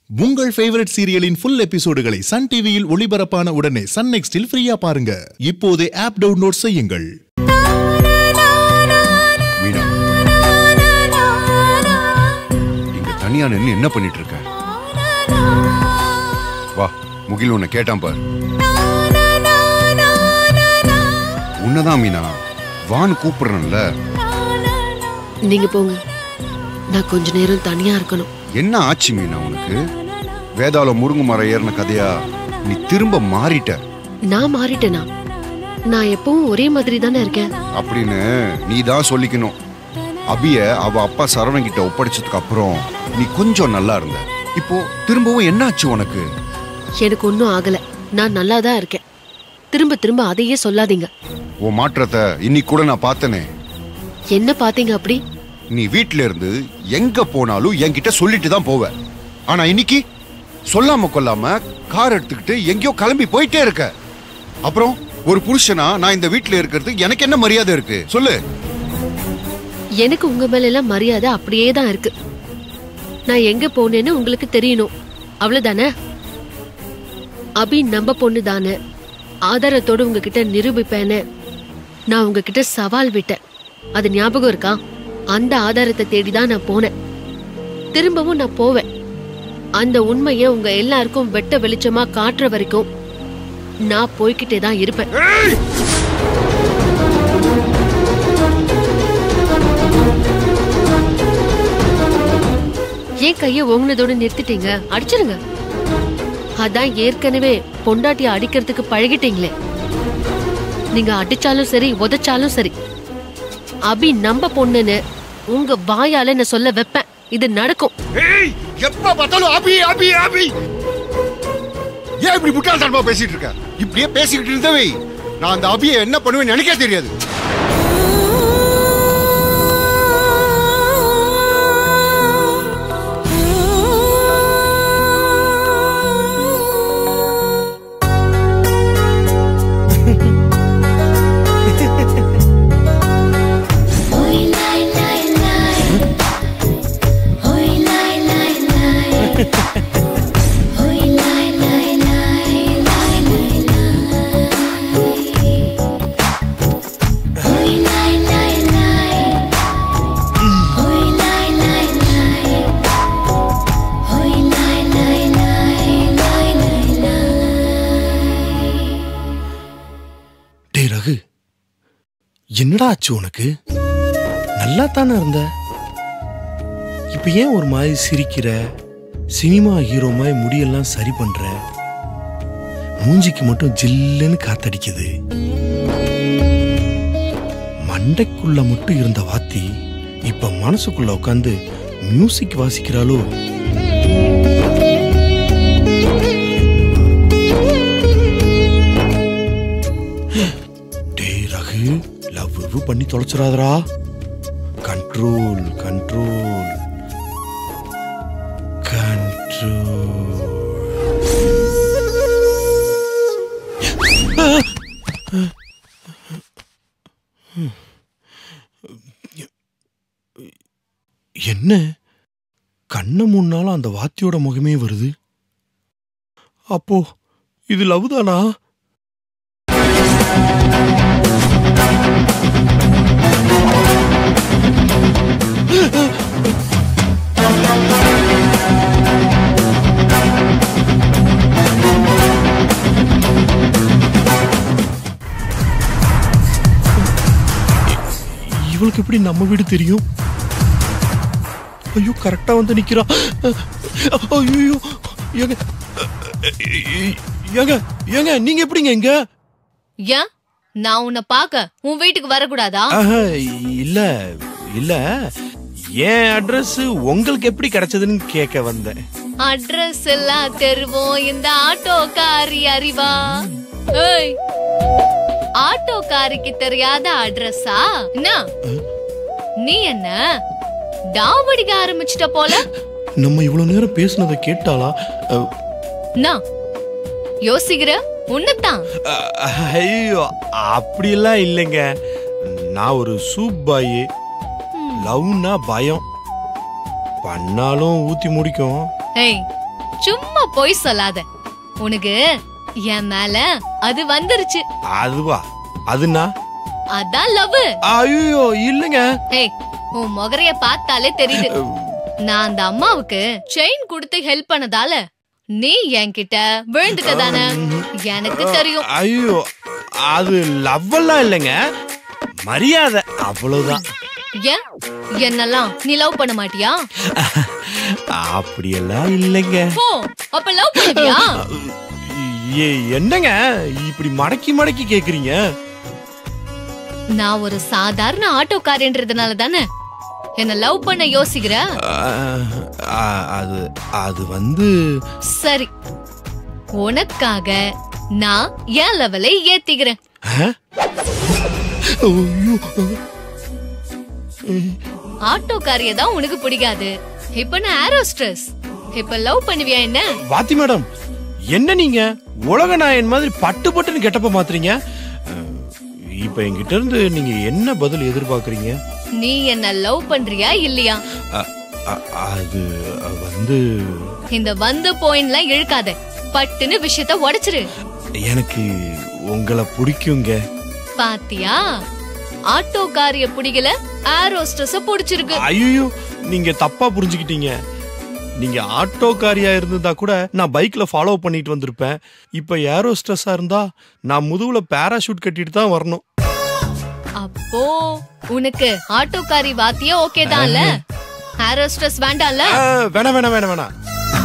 உங்கள் ஃபேவரட் சீரியலின் ஃபுல் எபிசோடுகளை சன் டிவியில் ஒளிபரப்பான உடனே சன் நெக்ஸ்டில் ஃப்ரீயா பாருங்க இப்போதே ஆப் டவுன்லோட் செய்யுங்கள் மீனா இங்க தனியா நின்னு என்ன பண்ணிட்டு இருக்க வா முகில் உன்னை கேட்டான் பார் உன்னதான் மீனா வான்னு கூப்பிடுறேன்ல நீங்க போங்க நான் கொஞ்ச நேரம் தனியா இருக்கணும் என்ன ஆச்சு மீனா உனக்கு வேதாளம் முருங்கு மரம் ஏறின கதையா நீ திரும்ப மாறிட்ட நான் மாறிட்டேனா நான் எப்பவும் ஒரே மாதிரி தானே இருக்கேன் அப்படின்னு நீ தான் சொல்லிக்கணும் அபிய அவ அப்பா சரவணன் கிட்ட ஒப்படைச்சதுக்கு அப்புறம் நீ கொஞ்சம் நல்லா இருந்த இப்போ திரும்பவும் என்னாச்சு உனக்கு எனக்கு ஒன்றும் ஆகல நான் நல்லா தான் இருக்கேன் திரும்ப திரும்ப அதையே சொல்லாதீங்க உன் மாற்றத்தை இன்னைக்கு கூட நான் பார்த்தனே என்ன பாத்தீங்க அப்படி நீ வீட்ல இருந்து எங்க போனாலும் என்கிட்ட சொல்லிட்டு தான் போவ ஆனா இன்னைக்கு சொல்லாம கொல்லாம கார் எடுத்துக்கிட்டு எங்கேயோ கிளம்பி போயிட்டே இருக்க அப்புறம் ஒரு புருஷனா நான் இந்த வீட்ல இருக்கிறது எனக்கு என்ன மரியாதை இருக்கு சொல்லு எனக்கு உங்க மேல எல்லாம் மரியாதை அப்படியே தான் இருக்கு நான் எங்க போனேன்னு உங்களுக்கு தெரியணும் அவ்வளவுதானே அபி நம்ப பொண்ணு தானே ஆதாரத்தோட உங்ககிட்ட நிரூபிப்பேன்னு நான் உங்ககிட்ட சவால் விட்டேன் அது ஞாபகம் இருக்கா அந்த ஆதாரத்தை தேடி தான் நான் போனேன் திரும்பவும் நான் போவேன் அந்த உண்மையை உங்க எல்லாருக்கும் வெட்ட வெளிச்சமா காட்டுற வரைக்கும் நான் போய்கிட்டே தான் இருப்பேன் ஏன் கைய ஓங்குனதோட நிறுத்திட்டீங்க அடிச்சிருங்க அதான் ஏற்கனவே பொண்டாட்டிய அடிக்கிறதுக்கு பழகிட்டீங்களே நீங்க அடிச்சாலும் சரி உதைச்சாலும் சரி அபி நம்ப பொண்ணுன்னு உங்க வாயால நான் சொல்ல வைப்பேன் இது நடக்கும் ஏய் எப்ப பார்த்தாலும் அபி அபி அபி ஏன் இப்படி முட்டாள்தனமா பேசிட்டு இருக்க இப்படியே பேசிக்கிட்டு இருந்தவை நான் அந்த அபியை என்ன பண்ணுவேன்னு எனக்கே தெரியாது Oi lai lai lai. Oi lai lai lai. Oi lai lai lai lai lai lai. Oi lai lai lai. Oi lai lai lai. Oi lai lai lai lai lai lai. டேய் ரகு என்னடா ஆச்சு உனக்கு நல்லா தானே இருந்த இப்ப ஏன் ஒரு மாதிரி சிரிக்கிற சினிமா ஹீரோ மாதிரி முடியெல்லாம் சரி பண்ற மூஞ்சிக்கு மட்டும் ஜில்லுன்னு காத்தடிக்குது மண்டைக்குள்ள மட்டும் இருந்த வாத்தி இப்ப மனசுக்குள்ள உட்காந்து மியூசிக் வாசிக்கிறாளோ டேய் ரகு லவ் பண்ணி தொலைச்சிடாதடா கண்ட்ரோல் கண்ட்ரோல் கண்ட்ரோல் என்ன கண்ணை முன்னாலும் அந்த வாத்தியோட முகமே வருது அப்போ இது லவ் தானா இவளுக்கு எப்படி நம்ம வீடு தெரியும் ஐயோ கரெக்டா வந்து நிக்கிறா ஐயோ ஏங்க ஏங்க ஏங்க நீங்க எப்படிங்க இங்க ஏன் நான் உன்னை பார்க்க உன் வீட்டுக்கு வரக்கூடாதா ஆஹா, இல்ல இல்ல என் அட்ரஸ் உங்களுக்கு எப்படி கிடைச்சதுன்னு கேட்க வந்தேன் அட்ரஸ் எல்லாம் தெருவோம் இந்த ஆட்டோக்காரி அறிவா ஏய் ஆட்டோக்காரிக்கு தெரியாத அட்ரஸா என்ன நீ என்ன டாவடிக்க ஆரம்பிச்சிட்ட போல நம்ம இவ்வளவு நேரம் பேசுனதை கேட்டாளா அஹ், என்ன யோசிக்கிற உன்னதான் அஹ், ஐயோ அப்படியெல்லாம் இல்லைங்க நான் ஒரு சூப் பாய் லவ்னா பயம் பண்ணாலும் ஊத்தி முடிக்கும் ஏய் சும்மா பொய் சொல்லாத உனக்கு என் மேல அது வந்துருச்சு அதுவா அதுனா அதான் லவ் ஐயோ இல்லைங்க ஏய் உன் முகரைய பார்த்தாலே தெரியுது நான் அந்த அம்மாவுக்கு செயின் கொடுத்து ஹெல்ப் பண்ணதால நீ என்கிட்ட விழுந்துட்ட தானே எனக்கு தெரியும் ஐயோ அது லவ் எல்லாம் இல்லைங்க மரியாதை அவ்வளவுதான் ஏன் என்னெல்லாம் நீ லவ் பண்ண மாட்டியா அப்படியெல்லாம் இல்லைங்க ஓ அப்ப லவ் பண்ணுவியா ஏ என்னங்க இப்படி மடக்கி மடக்கி கேக்குறீங்க நான் ஒரு சாதாரண ஆட்டோக்காரன்றதுனால தானே என்ன லவ் பண்ண யோசிக்கிற ஆஹ், ஆஹ், அது அது வந்து சரி உனக்காக நான் என் லெவலை ஏத்திக்கிறேன் ஆஹ்? ஐயோ, ஆட்டோக்காரிய தான் உனக்கு பிடிக்காது இப்ப நான் ஏரோஸ்ட்ரெஸ் இப்ப லவ் பண்ணுவியா என்ன வாத்தி மேடம் என்ன நீங்க உலக நாயன் மாதிரி பட்டு பட்டுன்னு கெட்டப்ப மாத்துறீங்க அஹ், இப்ப என்கிட்ட இருந்து நீங்க என்ன பதில் எதிர்பார்க்கறீங்க நீ என்ன லவ் பண்றியா இல்லையா அ- அ- அது வந்து இந்த வந்து போயின்லாம் இழுக்காத பட்டுன்னு விஷயத்த உடைச்சிரு எனக்கு உங்களை பிடிக்குங்க பாத்தியா ஆட்டோக்காரிய பிடிக்கல ஏரோஸ்ட்ரெஸ் பிடிச்சிருக்கு ஐயோ நீங்க தப்பா புரிஞ்சுக்கிட்டீங்க நீங்க ஆட்டோக்காரியா இருந்திருந்தா கூட நான் பைக்ல ஃபாலோ பண்ணிட்டு வந்திருப்பேன் இப்ப ஏரோ ஸ்ட்ரெஸ்ஸா இருந்தா நான் முதுகுல பேராஷூட் கட்டிட்டு தான் வரணும் அப்போ உனக்கு ஆட்டோக்காரி வாத்தியே ஓகே தான்ல ஏரோஸ்ட்ரெஸ் வேண்டாம்ல ஆ, வேணாம் வேணாம் வேணாம் வேணாம்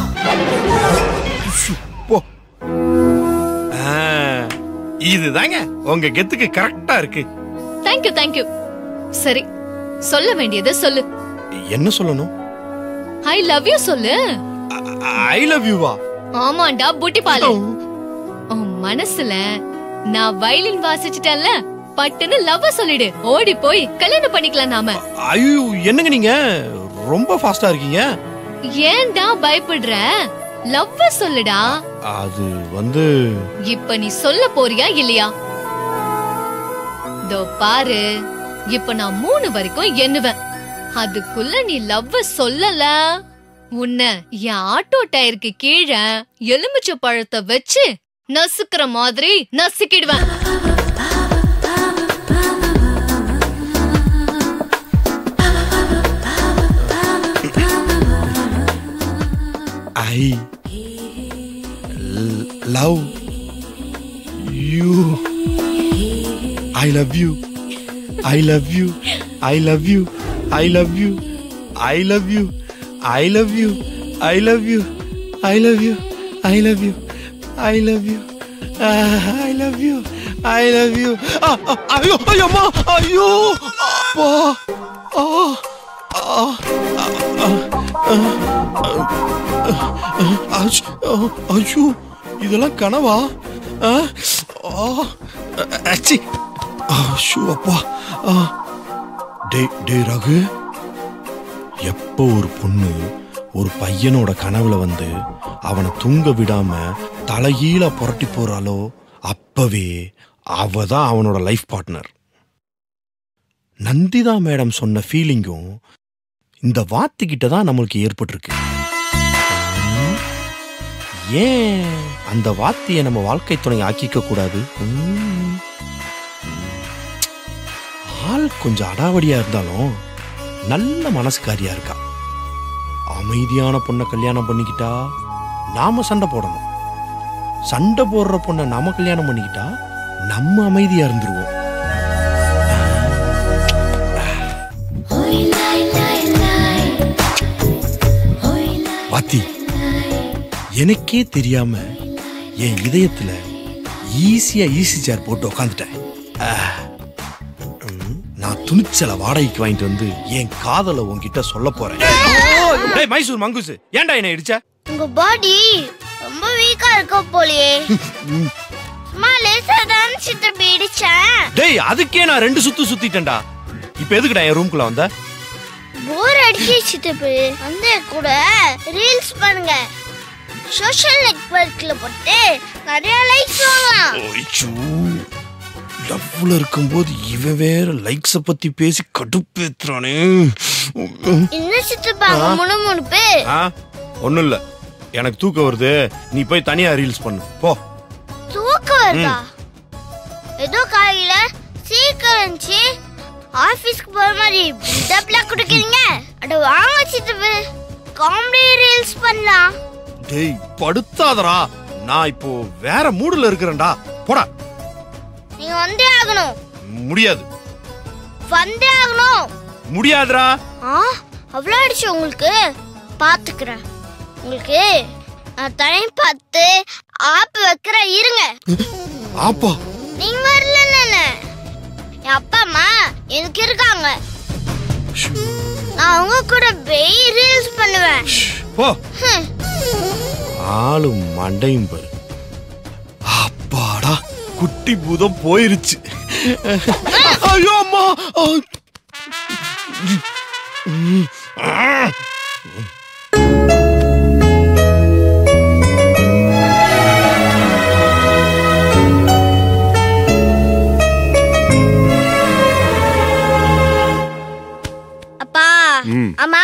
உஷு, போ ஆ, இதுதாங்க உங்க கெத்துக்கு கரெக்டா இருக்கு தேங்க்யூ தேங்க்யூ சரி சொல்ல வேண்டியதை சொல்லு என்ன சொல்லணும் ஐ லவ் யூ சொல்லு ஐ லவ் யூவா ஆமாண்டா புட்டி பாலு உன் மனசுல நான் வயலின் வாசிச்சிட்டேன்ல பட்டுன்னு லவ் சொல்லிடு ஓடி போய் கல்யாணம் பண்ணிக்கலாம் நாம ஐயோ என்னங்க நீங்க ரொம்ப ஃபாஸ்டா இருக்கீங்க ஏன்டா பயப்படுற லவ் சொல்லுடா அது வந்து இப்ப நீ சொல்ல போறியா இல்லையா தோ பாரு இப்ப நான் மூணு வரைக்கும் எண்ணுவேன் அதுக்குள்ள நீ லவ் சொல்லல உன்னை என் ஆட்டோ டயருக்கு கீழே எலுமிச்சை பழத்தை வச்சு நசுக்கிற மாதிரி நசுக்கிடுவேன் I love you I love you I love you I love you I love you I love you I love you I love you I love you I love you I love you I love you I love you ஐயோ ஐயோ அம்மா ஐயோ அப்பா ஆ ஆ அச்- ஆ, ஐயோ இதெல்லாம் கனவா ஆ? ஆ, அச்சி. ஆ, ஷூ, அப்பா ஆ. டேய் டேய் ரகு எப்போ ஒரு பொண்ணு ஒரு பையனோட கனவுல வந்து அவனை தூங்க விடாம தலைகீழ புரட்டி போறாளோ அப்பவே அவ தான் அவனோட லைஃப் பார்ட்னர் நந்திதா மேடம் சொன்ன ஃபீலிங்கும் இந்த வாத்துக்கிட்ட தான் நம்மளுக்கு ஏற்பட்டிருக்கு ம், ஏன் அந்த வாத்தியை நம்ம வாழ்க்கை துணை ஆக்கிக்க கூடாது ம். ஆள் கொஞ்சம் அடாவடியா இருந்தாலும் நல்ல மனசுக்காரியா இருக்கா அமைதியான பொண்ணை கல்யாணம் பண்ணிக்கிட்டா நாம சண்டை போடணும் சண்டை போடுற பொண்ணை நாம கல்யாணம் பண்ணிக்கிட்டா நம்ம அமைதியா இருந்துருவோம் வாத்தி எனக்கே தெரியாம என் இதயத்துல ஈஸியா ஈஸி சேர் போட்டு உக்காந்துட்டேன் ஆ. ம், நான் துணிச்சலை வாடகைக்கு வாங்கிட்டு வந்து என் காதலை உன்கிட்ட சொல்ல போறேன் டேய் மைசூர் மங்குஸ் ஏன்டா என்ன இடிச்ச உங்க பாடி ரொம்ப வீக்கா இருக்க போலயே சும்மா லேசா தான் சித்தப்பி இடிச்சேன் டேய் அதுக்கே நான் ரெண்டு சுத்து சுத்திட்டேன்டா இப்ப எதுக்குடா என் ரூம்குள்ள வந்த போர் அடிச்சு சித்தப்பு வந்து கூட ரீல்ஸ் பண்ணுங்க சோஷியல் நெட்வொர்க்ல போட்டு நிறைய லைக்ஸ் வாங்கலாம் ஐயோ லவ்ல இருக்கும்போது இவன் வேற லைக்ஸ பத்தி பேசி கடுப்பேத்துறானே என்ன சித்தப்பா அங்க முணுமுணுப்பு ஆ ஒண்ணும் இல்ல எனக்கு தூக்கம் வருது நீ போய் தனியா ரீல்ஸ் பண்ணு போ தூக்கம் வருதா ஏதோ காலையில சீக்கிரம் இருந்துச்சு ஆபீஸ்க்கு போற மாதிரி பில்டப்ல குடுக்குறீங்க அட வாங்க சித்தப்பு காமெடி ரீல்ஸ் பண்ணலாம் டேய் படுத்தாதடா நான் இப்போ வேற மூடுல இருக்கிறேன்டா போடா நீங்க வந்தே ஆகணும் முடியாது வந்தே ஆகணும் முடியாதுடா ஆ அவ்வளோ ஆயிடுச்சு உங்களுக்கு பாத்துக்கிறேன் உங்களுக்கு நான் டைம் பார்த்து ஆப் வைக்கிறேன் இருங்க ஆப்பா நீங்க வரல என் அப்பா அம்மா எனக்கு இருக்காங்க நான் அவங்க கூட போய் ரீல்ஸ் பண்ணுவேன் போ ஹம். ஆளும் மண்டையும் பாரு அப்பாடா குட்டி பூதம் போயிருச்சு ஐயோ அம்மா ஆ. அப்பா ம். அம்மா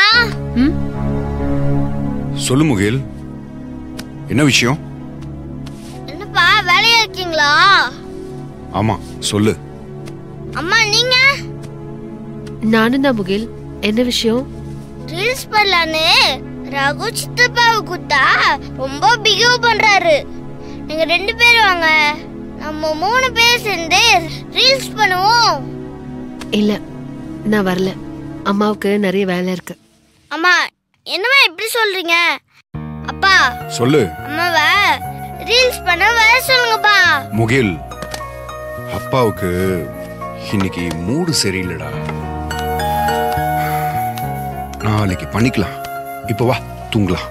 சொல்லு முகில் என்ன விஷயம் என்னப்பா வேலையா இருக்கீங்களா ஆமா சொல்லு அம்மா நீங்க நானும் தான் முகில் என்ன விஷயம் ரீல்ஸ் பண்ணலான்னு ரகு சித்தப்பாவை குத்தா ரொம்ப பிகேவ் பண்றாரு நீங்க ரெண்டு பேரும் வாங்க நம்ம மூணு பேர் சேர்ந்து ரீல்ஸ் பண்ணுவோம் இல்ல நான் வரல அம்மாவுக்கு நிறைய வேலை இருக்கு அம்மா என்னம்மா இப்படி சொல்றீங்க அப்பா சொல்லு அம்மாவை ரீல்ஸ் பண்ண வர சொல்லுங்கப்பா முகில் அப்பாவுக்கு இன்னைக்கு மூடு சரியில்லைடா நாளைக்கு பண்ணிக்கலாம் இப்ப வா தூங்கலாம்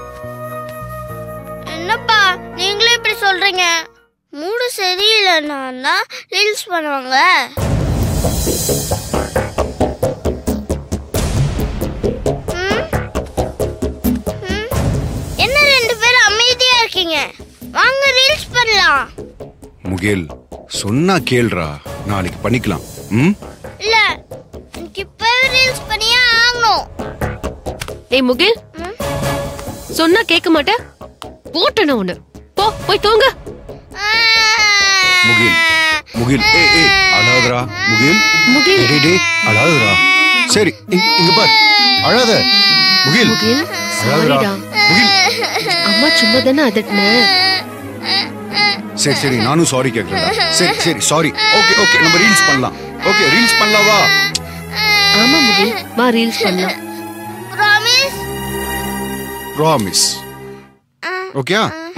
என்னப்பா நீங்களே இப்படி சொல்றீங்க மூடு சரியில்லைன்னா தான் ரீல்ஸ் பண்ணுவாங்க ம்? ம்? என்ன ரெண்டு பேரும் அமைதியா இருக்கீங்க வாங்க ரீல்ஸ் பண்ணலாம் முகில் சொன்னா கேள்றா நாளைக்கு பண்ணிக்கலாம் ம் இல்ல எனக்கு இப்பவே ரீல்ஸ் பண்ணியே ஆகணும் ஏய் முகில் ம்? சொன்னா கேட்க மாட்டேன் போட்டன ஒண்ணு போ போய் தூங்க முகில் முகில் ஏய் ஏய் அழாதடா முகில் முகில் டேய், டேய், டேய், அழாதடா சரி இங்க இங்க பார் அழாத முகில் முகில் அழாதடா சாரிடா முகில் அம்மா சும்மா தானே அதட்டினேன் சரி சரி நானும் சாரி கேக்குறேன்டா சரி சரி சாரி ஓகே ஓகே நம்ம ரீல்ஸ் பண்ணலாம் ஓகே ரீல்ஸ் பண்ணலாம் வா ஆமா முகில் வா ரீல்ஸ் பண்ணலாம் ப்ராமிஸ் ப்ராமிஸ் ஓகே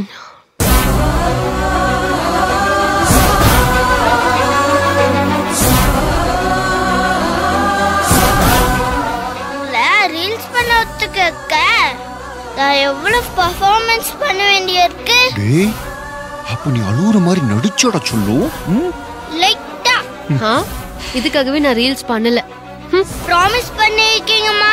உங்களை ரீல்ஸ் பண்ண ஒத்துக்க நான் எவ்வளவு பர்ஃபார்மன்ஸ் பண்ண வேண்டியிருக்கு டேய் அப்ப நீ அழுவுற மாதிரி நடிச்சோட சொல்லும் ம்? லைட்டா ஆ இதுக்காகவே நான் ரீல்ஸ் பண்ணல ஹம், ப்ராமிஸ் பண்ணிருக்கீங்கம்மா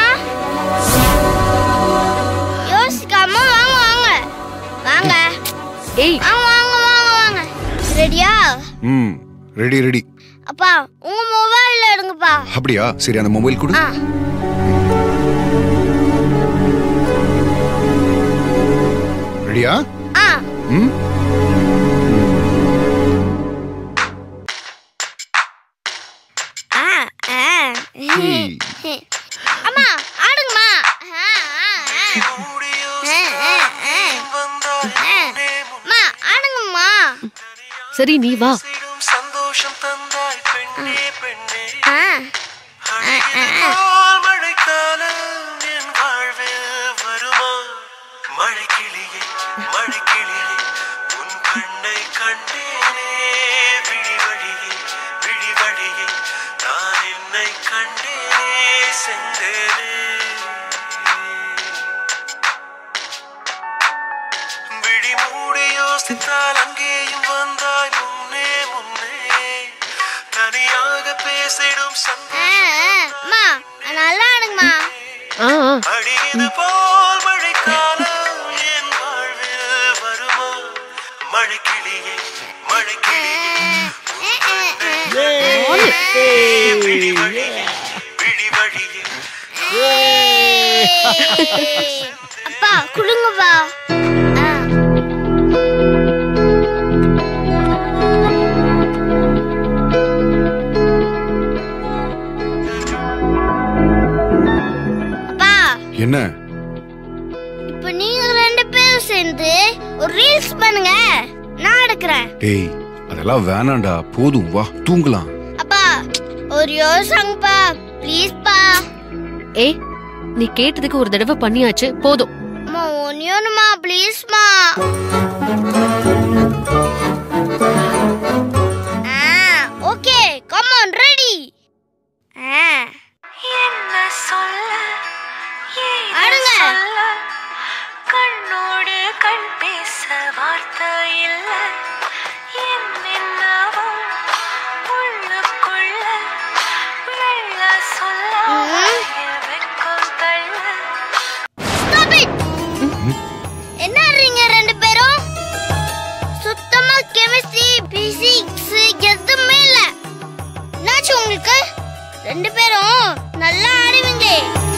யோசிக்காம வாங்க வாங்க வாங்க ஏய் வாங்க வாங்க வாங்க வாங்க ரெடியா ம் ரெடி ரெடி அப்பா உங்க மொபைல்ல எடுங்கப்பா அப்படியா சரி அந்த மொபைல் கொடு ஆ ரெடியா ஆ ம் ஆ ஆ ஏய். அம்மா ஆடுங்கம்மா ஆ, ஆ, ஆ. ஆ, ஆ, ஆ. ஆ. அம்மா ஆடுங்கம்மா சரி நீ வா சந்தோஷம் தந்தாய் பெண்ணே பெண்ணே ஆ போல் மழைக்காலம் என் வாழ்வில் வருமா மழைக்கிளியே மழைக்கிளியே உன் கண்ணை கண்டேனே விழி வழியே விழி வழியே நான் என்னை கண்டேனே செந்தேனே விழி மூடி யோசித்தால் அங்கேயும் வந்தாய் முன்னே முன்னே தனியாக பேசிடும் ஆ, சந்தே ஆ. அம்மா நல்லா ஆடுங்கம்மா ஆ ஆ. அடியது போல் மழைக்காலம் என் வாழ்வில் வருமா மழைக்கிளியே மழைக்கிளியே விழி வழியே விழி வழியே அப்பா குடுங்கப்பா என்ன இப்ப நீங்க ரெண்டு பேரும் சேர்ந்து ஒரு ரீல்ஸ் பண்ணுங்க நான் எடுக்கிறேன் டேய் அதெல்லாம் வேணாம்டா போதும் வா தூங்கலாம் அப்பா ஒரு யோசங்கப்பா ப்ளீஸ் பா ஏய் நீ கேட்டதுக்கு ஒரு தடவை பண்ணியாச்சு போதும் அம்மா ஒன்னியோனுமா ப்ளீஸ்மா ஓகே கம் ஆன் ரெடி என்ன சொல்ல ஏது ஆடுங்க. சொல்ல கண்ணோடு கண் பேச வார்த்தை இல்ல என்னென்னவோ உள்ளுக்குள்ள வெள்ள சொல்ல வாய வெட்கம் தள்ள ஸ்டாப் இட் என்ன ஆடுறீங்க ரெண்டு பேரும் சுத்தமா கெமிஸ்ட்ரி பிசிக்ஸ் எதுவுமே இல்ல என்னாச்சு உங்களுக்கு ரெண்டு பேரும் நல்லா ஆடுவீங்களே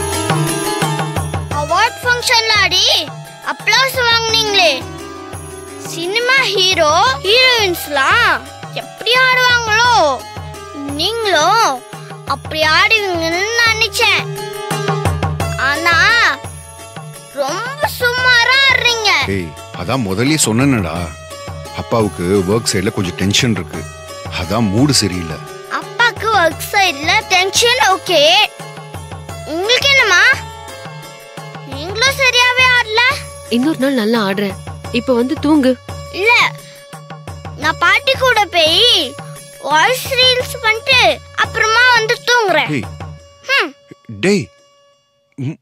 அவார்ட் ஃபங்க்ஷன்ல ஆடி அப்ளாஸ் வாங்குனீங்களே சினிமா ஹீரோ ஹீரோயின்ஸ்லாம் எப்படி ஆடுவாங்களோ நீங்களும் அப்படி ஆடுவீங்கன்னு நினைச்சேன் ஆனா ரொம்ப சுமாரா ஆடுறீங்க டேய் அதான் முதல்லயே சொன்னேனடா அப்பாவுக்கு ஒர்க் சைடுல கொஞ்சம் டென்ஷன் இருக்கு அதான் மூடு சரியில்லை அப்பாக்கு ஒர்க் சைடுல டென்ஷன் ஓகே உங்களுக்கு என்னமா நீங்களும் சரியாவே ஆடல இன்னொரு நாள் நல்லா ஆடுறேன் இப்ப வந்து தூங்கு இல்ல நான் பாட்டி கூட போய் வாய்ஸ் ரீல்ஸ் பண்ணிட்டு அப்புறமா வந்து தூங்குறேன் டேய் ஹம். டேய் ம்,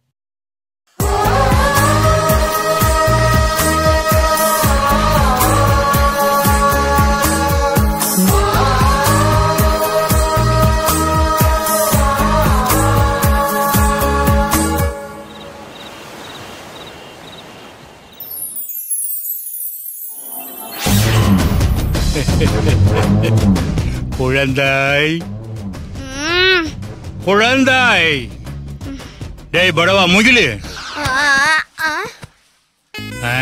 குழந்தாய் ம். குழந்தாய் டேய் படவா முகிலு ஆ, ஆ. ஆ.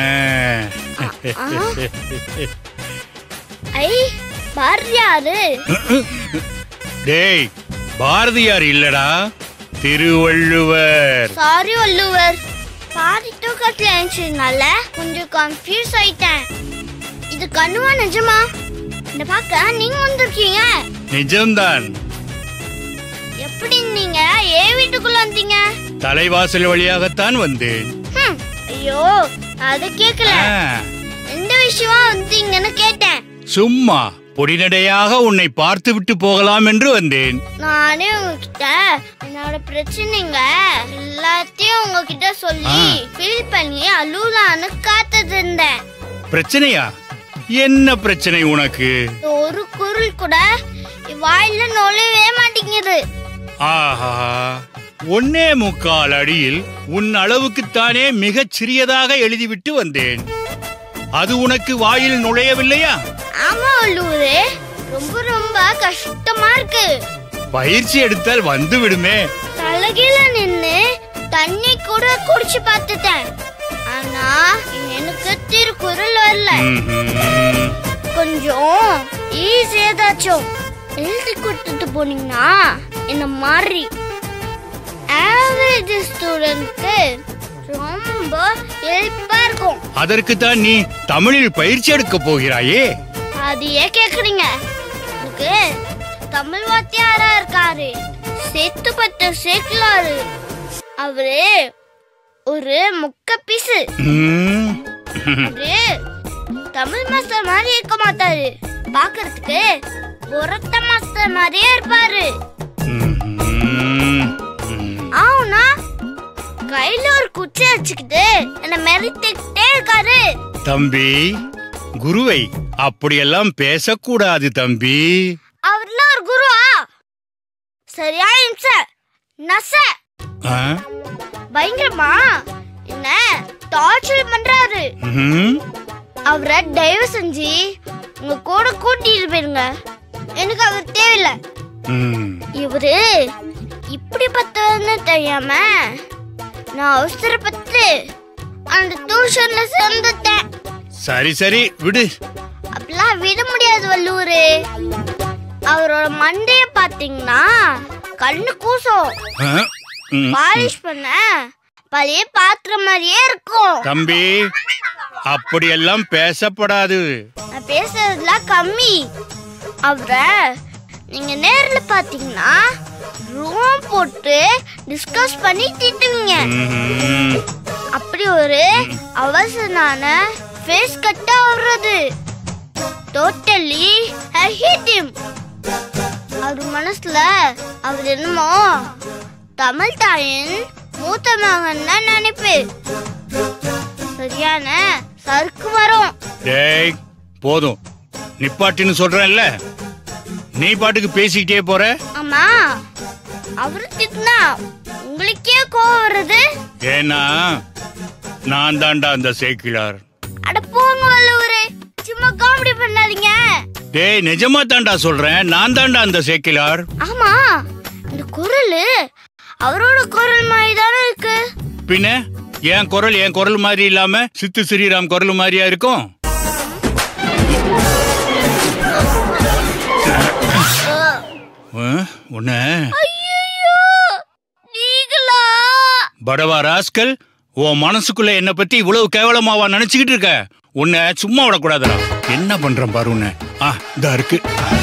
ஐ பாரதியாரு டேய் பாரதியார் இல்லடா திருவள்ளுவர் சாரி வள்ளுவர் பாதி தூக்கத்துல எழுந்ததுனால கொஞ்சம் கன்ஃபியூஸ் ஆயிட்டேன் இது கண்ணுவா நிஜமா இந்த பார்க்க நீங்க வந்திருக்கீங்க நிஜம்தான் எப்படி நீங்க ஏன் வீட்டுக்குள்ள வந்தீங்க தலைவாசல் வழியாகத்தான் வந்தேன் ஹம், ஐயோ அது கேக்கல ஆ, எந்த விஷயமா வந்தீங்கன்னு கேட்டேன் சும்மா பொடிநடையாக உன்னை பார்த்து விட்டு போகலாம் என்று வந்தேன் நானே உங்ககிட்ட என்னோட பிரச்சனைங்க எல்லாத்தையும் உங்ககிட்ட சொல்லி ஆ. ஃபீல் பண்ணி அழுலான்னு காத்துட்டு இருந்தேன் பிரச்சனையா என்ன பிரச்சனை உனக்கு ஒரு குரல் கூட வாயில நுழையவே மாட்டேங்குது ஆஹா ஒன்னே முக்கால் அடியில் உன் அளவுக்குத்தானே மிகச் சிறியதாக எழுதிவிட்டு வந்தேன் அது உனக்கு வாயில் நுழையவில்லையா ஆமா உள்ளூரு ரொம்ப ரொம்ப கஷ்டமா இருக்கு பயிற்சி எடுத்தால் வந்து விடுமே தலைகீழ நின்னு தண்ணி கூட குடிச்சு பார்த்துட்டேன் ஆனா எனக்கு திருக்குறள் வரல ம்ஹும். கொஞ்சம் ஈஸி ஏதாச்சும் எழுதி கொடுத்துட்டு போனீங்கன்னா என்ன மாதிரி ஆவரேஜ் ஸ்டூடெண்ட்க்கு ரொம்ப ஹெல்ப்பா இருக்கும் அதற்குத்தான் நீ தமிழில் பயிற்சி எடுக்க போகிறாயே அது ஏன் கேக்குறீங்க எனக்கு தமிழ் வாத்தியாரா இருக்காரு செத்து பட்ட சேக்கலாரு அவரு ஒரு முக்க பீஸு ம். அவரு தமிழ் மாஸ்டர் மாதிரி இருக்க மாட்டாரு பாக்குறதுக்கு பொரத்த மாஸ்டர் மாதிரியே இருப்பாரு ம்ஹும். ஆனா கையில ஒரு குச்சி வச்சுக்கிட்டு என்ன மெரித்துக்கிட்டே இருக்காரு தம்பி குருவை அப்படியெல்லாம் பேசக்கூடாது தம்பி அவர்லாம் ஒரு குருவா சரியா இம்ச நச ஆ? பயங்கரமா என்ன டார்ச்சர் பண்றாரு ம்ஹும். அவரை தயவு செஞ்சு உங்க கூட கூட்டிட்டு போயிருங்க எனக்கு அவர் தேவையில்லை ம். இவரு இப்படி பத்தவன்னு தெரியாம நான் அவசரப்பட்டு அந்த டியூஷன்ல சேர்ந்துட்டேன் சரி சரி விடு அப்படிலாம் விட முடியாது வல்லூரு அவரோட மண்டைய பாத்தீங்கன்னா கண்ணு கூசம் ஆ? ம். பாலிஷ் பண்ண பழைய பாக்குற மாதிரியே இருக்கும் தம்பி அப்படியெல்லாம் பேசப்படாது நான் பேசுறதுலாம் கம்மி அவரை நீங்க நேர்ல பாத்தீங்கன்னா ரூம் போட்டு டிஸ்கஸ் பண்ணி திட்டுவீங்க ம்ஹும். அப்படி ஒரு அவசரமான ஃபேஸ் கட்டா வர்றது டோட்டலி ஐ ஹேட் ஹிம் அவர் மனசுல அவர் என்னமோ தமிழ் தாயின் மூத்த மகன் தான் நினைப்பேன் சரியான சறுக்கு வரும் டேய் போதும் நிப்பாட்டின்னு சொல்றேன்ல நீ பாட்டுக்கு பேசிக்கிட்டே போற ஆமா அவரு திட்டினா உங்களுக்கே கோவம் வருது ஏன்னா நான் தான்டா அந்த சேக்கிழார் அட போங்க வல்லூரே சும்மா காமெடி பண்ணாதீங்க டேய் நிஜமா தான்டா சொல்றேன் நான் தான்டா அந்த சேக்கிழார் ஆமா இந்த குரல் அவரோட குரல் மாதிரி தானே இருக்கு பின்ன என் குரல் என் குரல் மாதிரி இல்லாம சித்து ஸ்ரீராம் குரல் மாதிரியா இருக்கும் உன்ன நீங்களா படவா ராஸ்கல் உன் மனசுக்குள்ள என்ன பத்தி இவ்வளவு கேவலமாவா நினைச்சுக்கிட்டு இருக்க உன்னை சும்மா விடக்கூடாதுடா என்ன பண்றேன் பாரு உன்னை ஆ இதா இருக்கு